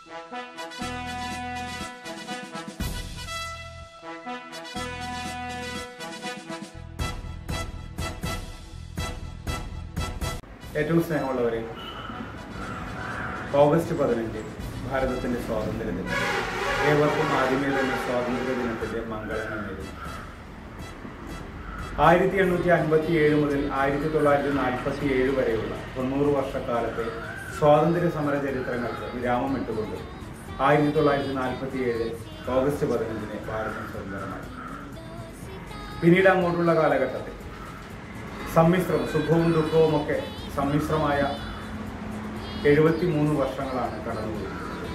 ഏറ്റവും സ്നേഹമുള്ളവരെ ഓഗസ്റ്റ് പതിനഞ്ച് ഭാരതത്തിന്റെ സ്വാതന്ത്ര്യ ദിനം ഏവർക്കും ആദ്യമേ തന്നെ സ്വാതന്ത്ര്യ ദിനത്തിന്റെ മംഗളങ്ങൾ നേരുന്നു ആയിരത്തി എണ്ണൂറ്റി അൻപത്തി ഏഴ് മുതൽ ആയിരത്തി തൊള്ളായിരത്തി നാൽപ്പത്തി ഏഴ് വരെയുള്ള തൊണ്ണൂറ് വർഷക്കാലത്തെ സ്വാതന്ത്ര്യ സമര ചരിത്രങ്ങൾക്ക് വിരാമം ഇട്ടുകൊണ്ട് ആയിരത്തി തൊള്ളായിരത്തി നാൽപ്പത്തി ഏഴ് ഓഗസ്റ്റ് പതിനഞ്ചിന് ഭാരതം സ്വതന്ത്രമായി പിന്നീട് അങ്ങോട്ടുള്ള കാലഘട്ടത്തിൽ സമ്മിശ്രം സുഖവും ദുഃഖവും ഒക്കെ സമ്മിശ്രമായ എഴുപത്തി മൂന്ന് വർഷങ്ങളാണ് കടന്നുപോയത്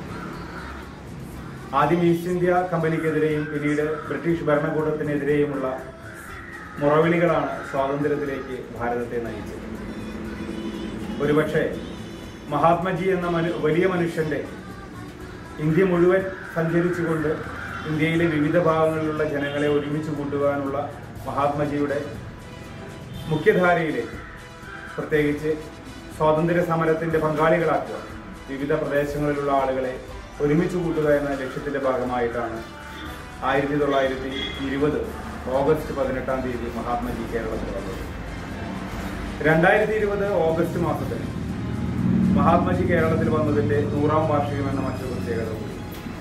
ആദ്യം ഈസ്റ്റ് ഇന്ത്യ കമ്പനിക്കെതിരെയും പിന്നീട് ബ്രിട്ടീഷ് ഭരണകൂടത്തിനെതിരെയുമുള്ള മുറവിളികളാണ് സ്വാതന്ത്ര്യത്തിലേക്ക് ഭാരതത്തെ നയിച്ചത് ഒരുപക്ഷെ മഹാത്മജി എന്ന മനു വലിയ മനുഷ്യന്റെ ഇന്ത്യ മുഴുവൻ സഞ്ചരിച്ചുകൊണ്ട് ഇന്ത്യയിലെ വിവിധ ഭാഗങ്ങളിലുള്ള ജനങ്ങളെ ഒരുമിച്ച് കൂട്ടുവാനുള്ള മഹാത്മജിയുടെ മുഖ്യധാരയിലേക്ക് പ്രത്യേകിച്ച് സ്വാതന്ത്ര്യ സമരത്തിന്റെ പങ്കാളികളാക്കുക വിവിധ പ്രദേശങ്ങളിലുള്ള ആളുകളെ ഒരുമിച്ച് കൂട്ടുക എന്ന ലക്ഷ്യത്തിന്റെ ഭാഗമായിട്ടാണ് ആയിരത്തി തൊള്ളായിരത്തി ഇരുപത് ഓഗസ്റ്റ് പതിനെട്ടാം തീയതി മഹാത്മജി കേരളത്തിൽ വന്നത് രണ്ടായിരത്തി ഇരുപത് ഓഗസ്റ്റ് മാസത്തിൽ മഹാത്മജി കേരളത്തിൽ വന്നതിന്റെ നൂറാം വാർഷികം എന്ന മറ്റൊരു പ്രത്യേകത കൂടി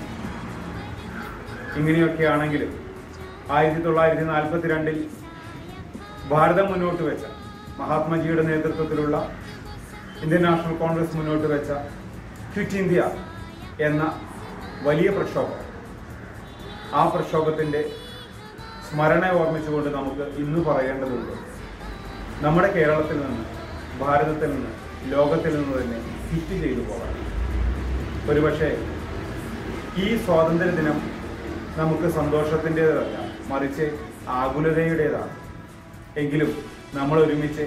ഇങ്ങനെയൊക്കെയാണെങ്കിലും ആയിരത്തി തൊള്ളായിരത്തി നാൽപ്പത്തിരണ്ടിൽ ഭാരതം മുന്നോട്ട് വെച്ച മഹാത്മജിയുടെ നേതൃത്വത്തിലുള്ള ഇന്ത്യൻ നാഷണൽ കോൺഗ്രസ് മുന്നോട്ട് വെച്ച ക്വിറ്റ് ഇന്ത്യ എന്ന വലിയ പ്രക്ഷോഭം ആ പ്രക്ഷോഭത്തിന്റെ സ്മരണ ഓർമ്മിച്ചുകൊണ്ട് നമുക്ക് ഇന്ന് പറയേണ്ടതുണ്ട് നമ്മുടെ കേരളത്തിൽ നിന്ന് ഭാരതത്തിൽ നിന്ന് ലോകത്തിൽ നിന്ന് തന്നെ ഹിറ്റ് ചെയ്തു പോകാം ഒരുപക്ഷെ ഈ സ്വാതന്ത്ര്യ ദിനം നമുക്ക് സന്തോഷത്തിൻ്റെതല്ല മറിച്ച് ആകുലതയുടേതാണ് എങ്കിലും നമ്മൾ ഒരുമിച്ച്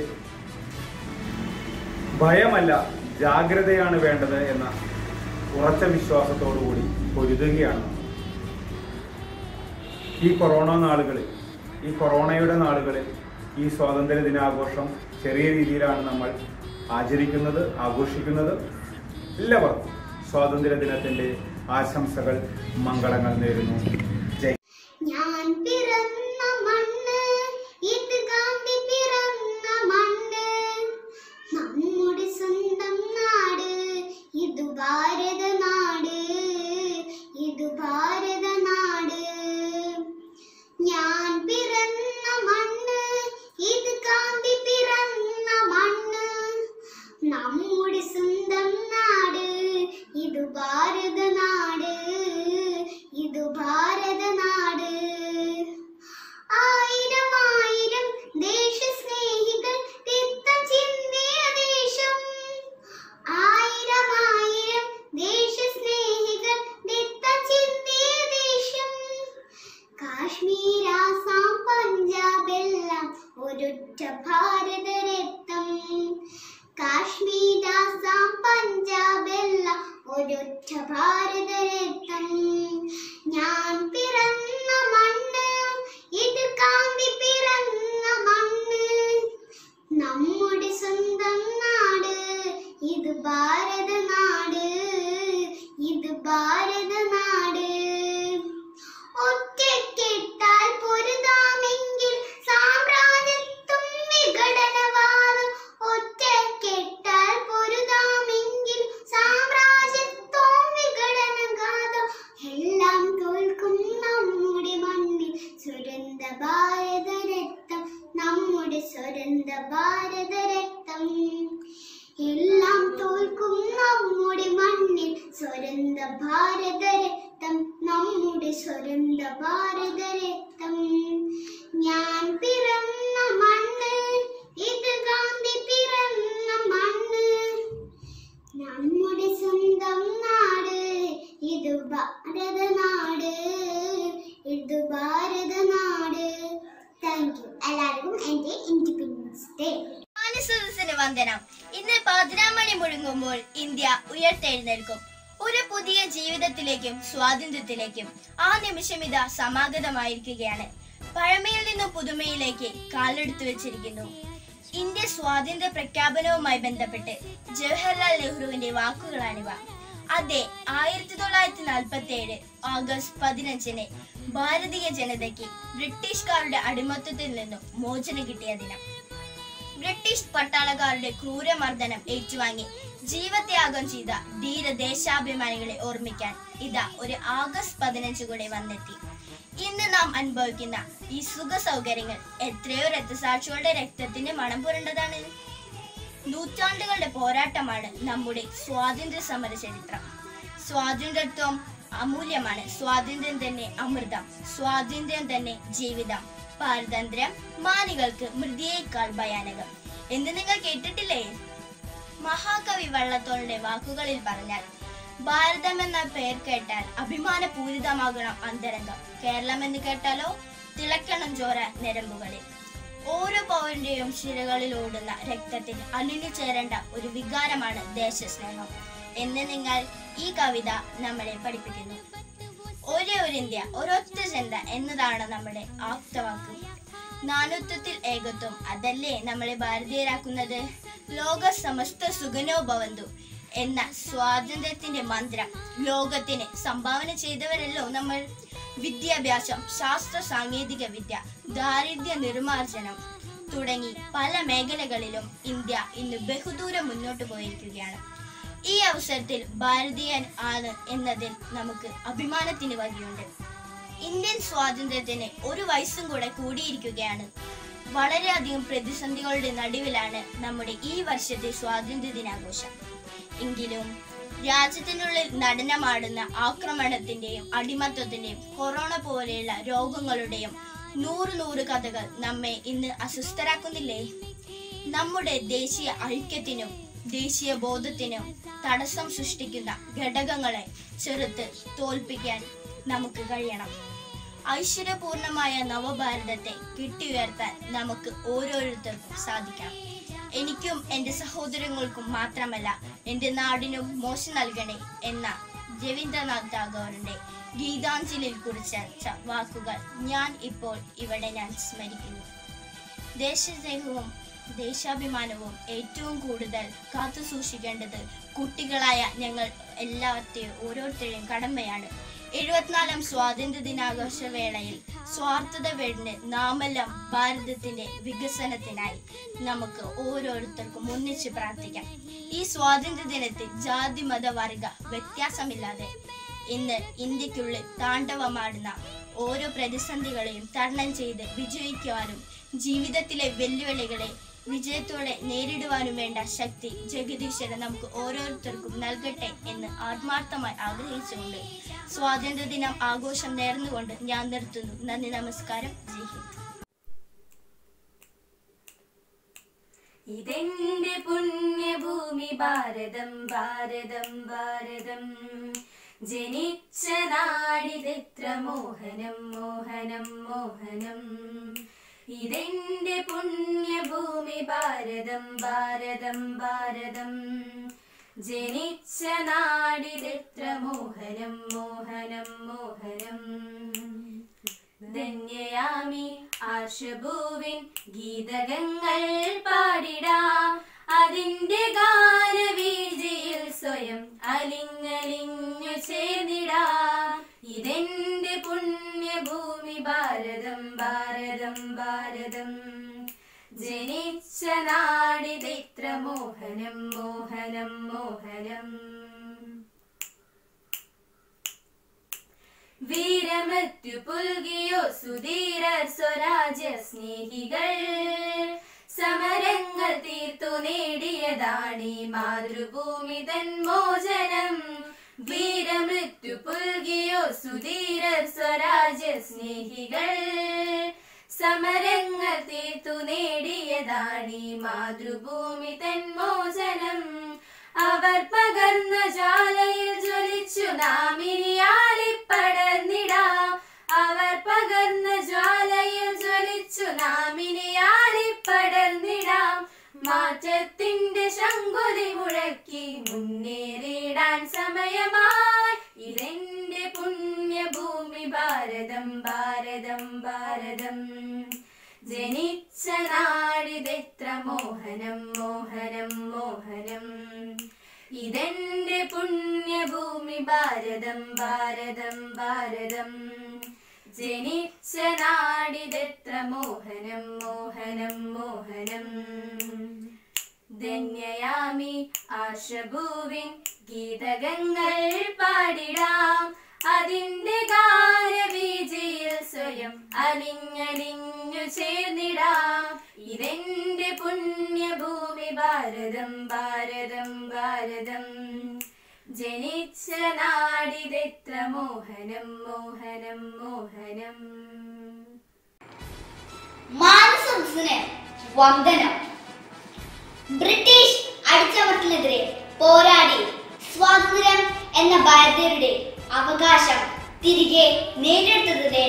ഭയമല്ല ജാഗ്രതയാണ് വേണ്ടത് എന്ന ഉറച്ച വിശ്വാസത്തോടു കൂടി പൊരുതുകയാണ് നമ്മൾ. ഈ കൊറോണ നാളുകളിൽ ഈ കൊറോണയുടെ നാളുകളിൽ ഈ സ്വാതന്ത്ര്യ ദിനാഘോഷം ചെറിയ രീതിയിലാണ് നമ്മൾ ആചരിക്കുന്നത് ആഘോഷിക്കുന്നത് എല്ലാവർക്കും സ്വാതന്ത്ര്യ ദിനത്തിന്റെ ആശംസകൾ മംഗളങ്ങൾ നേരുന്നു ജയ് ഞാൻ പിറന്ന മണ്ണ് ഇത് ഗാന്ധി പിറന്ന മണ്ണ് നമ്മുടെ സ്വന്തം നാട് ഇത് ഭാരത നാട് ഇത് ഭാരത നാട് ഞാൻ പിറന്ന മണ്ണ് ഇത് ഗാന്ധി പിറന്ന മണ്ണ് നമ്മുടെ സ്വന്തം നാട് ഇത് ഭാരത നാട് ഇത് ഭാരത നാട് ആയിരം ആയിരം ദേശസ്നേഹികൾ രക്തം ചിന്തിയ ദേശം ആയിരം ആയിരം ദേശസ്നേഹികൾ രക്തം ചിന്തിയ ദേശം കാശ്മീർ ആസാം പഞ്ചാബ് എല്ലാം ഒരൊറ്റ ഭാരത രക്തം കാശ്മീർ ആസാം പഞ്ചാബ് എല്ലാം ഒരൊറ്റ ഭാരത രക്തം ഞാൻ പിറന്ന മണ്ണ് ഇത് കാന്തി പിറന്ന മണ്ണ് നമ്മുടെ സ്വന്തം നാട് ഇത് ഭാരത നാട് ഇത് ഭാരത നാട് ഒറ്റക്കെട്ടാൽ പൊരുതാമെങ്കിൽ സാമ്രാജ്യത്വം വിഘടനവാദം ഒറ്റക്കെട്ടാൽ പൊരുതാമെങ്കിൽ സാമ്രാജ്യത്വം വിഘടനഘാതം എല്ലാം തോൽക്കും നമ്മുടെ മണ്ണിൽ സുരന്ത ഭാരത രക്തം നമ്മുടെ സുരന്ത ഭാരത രക്തം എല്ലാം തോൽക്കും നമ്മുടെ മണ്ണിൽ സ്വരന്ത ഭാരത രക്തം നമ്മുടെ സ്വരന്ത ഭാരത രക്തം ഞാൻ പിറന്ന മണ്ണ് ഇത് ഗാന്ധി പിറന്ന മണ്ണ് നമ്മുടെ സ്വന്തം നാട് ഇത് ഭാരത നാട് ഇത് ഭാരത നാട് താങ്ക് യു എല്ലാവർക്കും എൻ്റെ ഇൻഡിപെൻഡൻസ് ഡേ മാനസദസ്സിന് വന്ദനം ഇന്ന് പതിനാം മണി മുഴങ്ങുമ്പോൾ ഇന്ത്യ ഉയർത്തെഴുന്നേൽക്കും ഒരു പുതിയ ജീവിതത്തിലേക്കും സ്വാതന്ത്ര്യത്തിലേക്കും ആ നിമിഷം ഇതാ സമാഗതമായിരിക്കുകയാണ് പഴമയിൽ നിന്നും പുതുമയിലേക്ക് കാലെടുത്തു വെച്ചിരിക്കുന്നു ഇന്ത്യ സ്വാതന്ത്ര്യ പ്രഖ്യാപനവുമായി ബന്ധപ്പെട്ട് ജവഹർലാൽ നെഹ്റുവിന്റെ വാക്കുകളാണിവ അതെ ആയിരത്തി തൊള്ളായിരത്തി നാൽപ്പത്തി ഏഴ് ഓഗസ്റ്റ് പതിനഞ്ചിന് ഭാരതീയ ജനതയ്ക്ക് ബ്രിട്ടീഷുകാരുടെ അടിമത്തത്തിൽ നിന്നും മോചനം കിട്ടിയ ദിനം ബ്രിട്ടീഷ് പട്ടാളക്കാരുടെ ക്രൂരമർദ്ദനം ഏറ്റുവാങ്ങി ജീവത്യാഗം ചെയ്ത ധീര ദേശാഭിമാനികളെ ഓർമ്മിക്കാൻ ഇതാ ഒരു ആഗസ്റ്റ് പതിനഞ്ച് കൂടെ വന്നെത്തി ഇന്ന് നാം അനുഭവിക്കുന്ന ഈ സുഖ സൗകര്യങ്ങൾ എത്രയോ രക്തസാക്ഷികളുടെ രക്തത്തിന്റെ മണം പുരണ്ടതാണ് നൂറ്റാണ്ടുകളുടെ പോരാട്ടമാണ് നമ്മുടെ സ്വാതന്ത്ര്യ സമര ചരിത്രം സ്വാതന്ത്ര്യത്വം അമൂല്യമാണ് സ്വാതന്ത്ര്യം തന്നെ അമൃതം സ്വാതന്ത്ര്യം തന്നെ ജീവിതം പാരതന്ത്ര്യം മാനികൾക്ക് മൃതിയേക്കാൾ ഭയാനകം എന്ന് നിങ്ങൾ കേട്ടിട്ടില്ലേ മഹാകവി വള്ളത്തോളിന്റെ വാക്കുകളിൽ പറഞ്ഞാൽ ഭാരതം എന്ന പേർ കേട്ടാൽ അഭിമാനപൂരിതമാകണം അന്തരംഗം കേരളം എന്ന് കേട്ടാലോ തിളക്കണം ചോര ഞരമ്പുകളിൽ ഓരോ പൗരന്റെയും ശിരകളിൽ ഓടുന്ന രക്തത്തിൽ അലിഞ്ഞു ചേരേണ്ട ഒരു വികാരമാണ് ദേശസ്നേഹം എന്ന് നിങ്ങൾ ഈ കവിത നമ്മളെ പഠിപ്പിക്കുന്നു ഒരേ ഒരു ഇന്ത്യ ഒരൊറ്റ ചിന്ത എന്നതാണ് നമ്മുടെ ആപ്തവാക്ക് നാനൂത്വത്തിൽ ഏകത്വം അതല്ലേ നമ്മളെ ഭാരതീയരാക്കുന്നത് ലോക സമസ്ത സുഖനോ ഭവന്തു എന്ന സ്വാതന്ത്ര്യത്തിന്റെ മന്ത്രം ലോകത്തിന് സംഭാവന ചെയ്തവരല്ലോ നമ്മൾ വിദ്യാഭ്യാസം ശാസ്ത്ര സാങ്കേതിക വിദ്യ ദാരിദ്ര്യ നിർമ്മാർജ്ജനം തുടങ്ങി പല മേഖലകളിലും ഇന്ത്യ ഇന്ന് ബഹുദൂരം മുന്നോട്ട് പോയിരിക്കുകയാണ് ഈ അവസരത്തിൽ ഭാരതീയൻ ആണ് എന്നതിൽ നമുക്ക് അഭിമാനത്തിന് വകയുണ്ട് ഇന്ത്യൻ സ്വാതന്ത്ര്യത്തിന് ഒരു വയസ്സും കൂടെ കൂടിയിരിക്കുകയാണ് വളരെയധികം പ്രതിസന്ധികളുടെ നടുവിലാണ് നമ്മുടെ ഈ വർഷത്തെ സ്വാതന്ത്ര്യ ദിനാഘോഷം എങ്കിലും രാജ്യത്തിനുള്ളിൽ നടനമാടുന്ന ആക്രമണത്തിന്റെയും അടിമത്വത്തിന്റെയും കൊറോണ പോലെയുള്ള രോഗങ്ങളുടെയും നൂറ് നൂറ് കഥകൾ നമ്മെ ഇന്ന് അസ്വസ്ഥരാക്കുന്നില്ലേ നമ്മുടെ ദേശീയ ഐക്യത്തിനും ദേശീയ ബോധത്തിനും തടസ്സം സൃഷ്ടിക്കുന്ന ഘടകങ്ങളെ ചെറുത്ത് തോൽപ്പിക്കാൻ നമുക്ക് കഴിയണം ഐശ്വര്യപൂർണമായ നവഭാരതത്തെ കെട്ടിയുയർത്താൻ നമുക്ക് ഓരോരുത്തർക്കും സാധിക്കണം എനിക്കും എൻ്റെ സഹോദരങ്ങൾക്കും മാത്രമല്ല എൻ്റെ നാടിനും മോശം നൽകണേ എന്ന രവീന്ദ്രനാഥ് ടാഗോറിന്റെ ഗീതാഞ്ജലിയിൽ കുറിച്ച വാക്കുകൾ ഞാൻ ഇപ്പോൾ ഇവിടെ ഞാൻ സ്മരിക്കുന്നു ദേശസ്നേഹവും ദേശാഭിമാനവും ഏറ്റവും കൂടുതൽ കാത്തു സൂക്ഷിക്കേണ്ടത് കുട്ടികളായ ഞങ്ങൾ എല്ലാവരുടെയും ഓരോരുത്തരുടെയും കടമയാണ് എഴുപത്തിനാലാം സ്വാതന്ത്ര്യ ദിനാഘോഷ വേളയിൽ സ്വാർത്ഥത വെടിഞ്ഞ് നാമെല്ലാം ഭാരതത്തിന്റെ വികസനത്തിനായി നമുക്ക് ഓരോരുത്തർക്കും ഒന്നിച്ച് പ്രാർത്ഥിക്കാം ഈ സ്വാതന്ത്ര്യ ദിനത്തിൽ ജാതി മത വർഗ വ്യത്യാസമില്ലാതെ ഇന്ന് ഇന്ത്യക്കുള്ളിൽ താണ്ഡവമാടുന്ന ഓരോ പ്രതിസന്ധികളെയും തരണം ചെയ്ത് വിജയിക്കുവാനും ജീവിതത്തിലെ വെല്ലുവിളികളെ വിജയത്തോടെ നേരിടുവാനും വേണ്ട ശക്തി ജഗദീശ്വരൻ നമുക്ക് ഓരോരുത്തർക്കും നൽകട്ടെ എന്ന് ആത്മാർത്ഥമായി ആഗ്രഹിച്ചുകൊണ്ട് സ്വാതന്ത്ര്യ ദിനം ആഘോഷം നേർന്നുകൊണ്ട് ഞാൻ നിർത്തുന്നു നന്ദി നമസ്കാരം ജയ് ഹിന്ദ് ഇതെന്റെ പുണ്യഭൂമി ഭാരതം ഭാരതം ഭാരതം ജനിച്ച നാടിതെത്ര മോഹനം മോഹനം മോഹനം ഇതെന്റെ പുണ്യഭൂമി ഭാരതം ഭാരതം ഭാരതം ജനിച്ച നാടിതെത്ര മോഹനം മോഹനം മോഹനം ധന്യയാമി ആർഷഭൂവിൻ ഗീതകങ്ങൾ പാടിടാം അതിന്റെ ഗാനവീഴ്ചയിൽ സ്വയം അലിങ്ങലിഞ്ഞു ചേർന്നിടാം ഇതെന്റെ പുണ്യഭൂമി ഭാരതം ഭാരതം ഭാരതം ജനിച്ച നാടിതെത്ര മോഹനം മോഹനം മോഹനം വീരമൃത്യു പുൽകിയോ സുധീര സ്വരാജ്യ സ്നേഹികൾ സമരങ്ങൾ തീർത്തു നേടിയതാണീ മാതൃഭൂമി തൻ മോചനം വീരമൃത്യു പുൽകിയോ സുധീര സ്വരാജ്യ സ്നേഹികൾ സമരങ്ങൾ തീർത്തു നേടിയതാണീ മാതൃഭൂമി തൻ മോചനം അവർ പകർന്ന ജാലയിൽ ജ്വലിച്ചു നാം ഇനി ആളിപ്പടർന്നിടാം അവർ പകർന്ന ജ്വാലയിൽ ജ്വലിച്ചു നാം ഇനി ആളിപ്പടർന്നിടാം മാറ്റത്തിന്റെ ശങ്കുലി മുഴക്കി മുന്നേറിടാൻ സമയമായി ഇതെന്റെ പുണ്യഭൂമി ഭാരതം ഭാരതം ഭാരതം ജനിച്ച നാടിതെത്ര മോഹനം മോഹനം മോഹനം ഇതെന്റെ പുണ്യഭൂമി ഭാരതം ഭാരതം ഭാരതം ജനിച്ച നാടിതെത്ര മോഹനം മോഹനം മോഹനം ധന്യയാമി ആശഭൂവിൻ ഗീതകങ്ങൾ പാടിടാം അതിന്റെ ഗാനവീജിയിൽ സ്വയം അലിഞ്ഞലിഞ്ഞു ചേർന്നിടാം ഇതെന്റെ പുണ്യഭൂമി ഭാരതം ഭാരതം ഭാരതം ജനിച്ച നാടിതെത്ര മോഹനം മോഹനം മോഹനം മാനസംസിന് വന്ദനം ബ്രിട്ടീഷ് അടിച്ചമർത്തലിനെതിരെ പോരാടി സ്വാതന്ത്ര്യം എന്ന ഭാരതീയരുടെ അവകാശം തിരികെ നേടിയെടുത്തതിന്റെ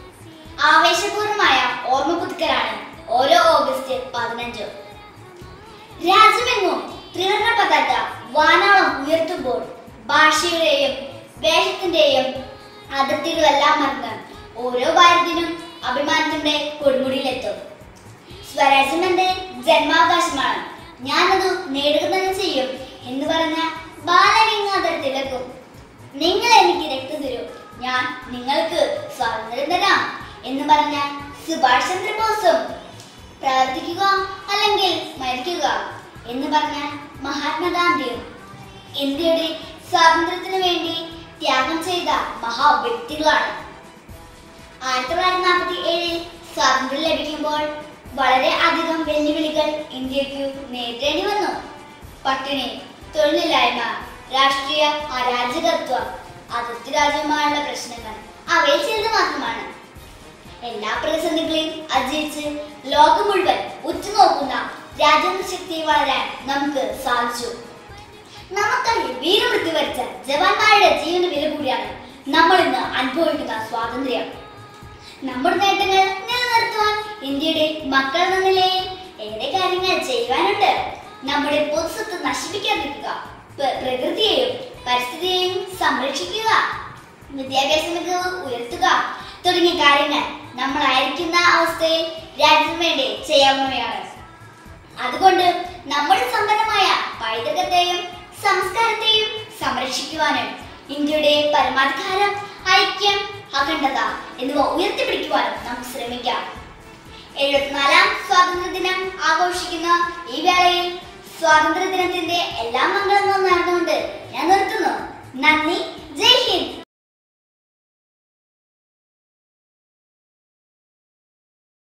ആവേശപൂർണമായ ഓർമ്മ പുതുക്കലാണ് ഓരോ ഓഗസ്റ്റ് പതിനഞ്ച് രാജ്യമെങ്ങും ത്രിവർണ പതാക വാനോളം ഉയർത്തുമ്പോൾ ഭാഷയുടെയും വേഷത്തിന്റെയും അതിർത്തികളെല്ലാം മറന്ന് ഓരോ ഭാരതീയനും അഭിമാനത്തിന്റെ കൊടുമുടിയിലെത്തും സ്വരാജ്യം എന്റെ ജന്മാവകാശമാണ് ഞാനത് നേടുക തന്നെ ചെയ്യും എന്ന് പറഞ്ഞ ബാലഗംഗാധര തിലക്കും നിങ്ങൾ എനിക്ക് രക്തം തരൂ ഞാൻ നിങ്ങൾക്ക് സ്വാതന്ത്ര്യം തരാം എന്ന് പറഞ്ഞ സുഭാഷ് ചന്ദ്രബോസും പ്രവർത്തിക്കുക അല്ലെങ്കിൽ മരിക്കുക എന്ന് പറഞ്ഞ മഹാത്മാഗാന്ധിയും ഇന്ത്യയുടെ സ്വാതന്ത്ര്യത്തിന് വേണ്ടി ത്യാഗം ചെയ്ത മഹാവ്യക്തികളാണ് ആയിരത്തി തൊള്ളായിരത്തി നാൽപ്പത്തി ഏഴിൽ സ്വാതന്ത്ര്യം ലഭിക്കുമ്പോൾ വളരെ അധികം വെല്ലുവിളികൾ ഇന്ത്യക്ക് നേരിടേണ്ടി വന്നു പട്ടിണി തൊഴിലില്ലായ്മ രാഷ്ട്രീയ അരാജകത്വം അതിർത്തി രാജ്യവുമായുള്ള പ്രശ്നങ്ങൾ അവയിൽ ചിലത് മാത്രമാണ് എല്ലാ പ്രതിസന്ധികളെയും അതിജീവിച്ച് ലോകം മുഴുവൻ ഉറ്റുനോക്കുന്ന രാജ്യാന്തര ശക്തിയെ വളരാൻ നമുക്ക് സാധിച്ചു നമുക്കായി വീരമൃത്യു വരിച്ച ജവാന്മാരുടെ ജീവന് വില കൂടിയാണ് നമ്മൾ ഇന്ന് അനുഭവിക്കുന്ന സ്വാതന്ത്ര്യം നമ്മുടെ നേട്ടങ്ങൾ നിലനിർത്തുവാൻ ഇന്ത്യയുടെ മക്കൾ എന്ന നിലയിൽ ഏറെ കാര്യങ്ങൾ ചെയ്യുവാനുണ്ട് നമ്മുടെ പൊതുസ്വത്ത് നശിപ്പിക്കാതിരിക്കുക പ്ര- പ്രകൃതിയെയും പരിസ്ഥിതിയെയും സംരക്ഷിക്കുക വിദ്യാഭ്യാസ മികവ് ഉയർത്തുക തുടങ്ങിയ കാര്യങ്ങൾ നമ്മളായിരിക്കുന്ന അവസ്ഥയിൽ രാജ്യത്തിന് വേണ്ടി ചെയ്യാവുന്നവയാണ് അതുകൊണ്ട് നമ്മുടെ സമ്പന്നമായ പൈതൃകത്തെയും സംസ്കാരത്തെയും സംരക്ഷിക്കുവാനും ഇന്ത്യയുടെ പരമാധികാരം ഐക്യം അഖണ്ഡത എന്നിവ ഉയർത്തിപ്പിടിക്കുവാനും നമുക്ക് ശ്രമിക്കാം എഴുപത്തിനാലാം സ്വാതന്ത്ര്യ ദിനം ആഘോഷിക്കുന്ന ഈ വേളയിൽ സ്വാതന്ത്ര്യ ദിനത്തിന്റെ എല്ലാ മംഗളങ്ങളും നടന്നുകൊണ്ട് ഞാൻ നിർത്തുന്നു നന്ദി